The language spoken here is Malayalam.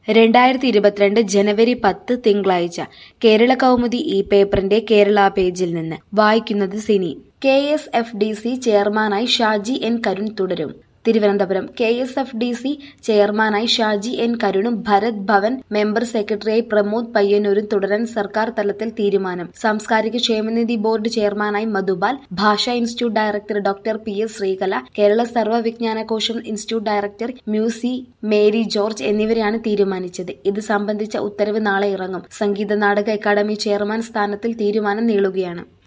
രണ്ടായിരത്തി ഇരുപത്തിരണ്ട് ജനുവരി പത്ത് തിങ്കളാഴ്ച കേരള കൗമുദി ഈ പേപ്പറിന്റെ കേരള പേജിൽ നിന്ന് വായിക്കുന്നത് cine K S F D C ചെയർമാനായി ഷാജി എൻ കരുൺ തുടരും Thiruvananthapuram K S F D C ചെയർമാനായി ഷാജി എൻ കരുണും ഭരത് ഭവൻ മെമ്പർ സെക്രട്ടറിയായി പ്രമോദ് പയ്യന്നൂരും തുടരാൻ സർക്കാർ തലത്തിൽ തീരുമാനം സാംസ്കാരിക ക്ഷേമനിധി ബോർഡ് ചെയർമാനായി Madhupal Bhasha institute director doctor P S Sreekala Kerala Sarvavijnanakosham institute director Musi Mary George എന്നിവരെയാണ് തീരുമാനിച്ചത് ഇത് സംബന്ധിച്ച ഉത്തരവ് നാളെ ഇറങ്ങും സംഗീത നാടക അക്കാദമി ചെയർമാൻ സ്ഥാനത്തിൽ തീരുമാനം നീളുകയാണ്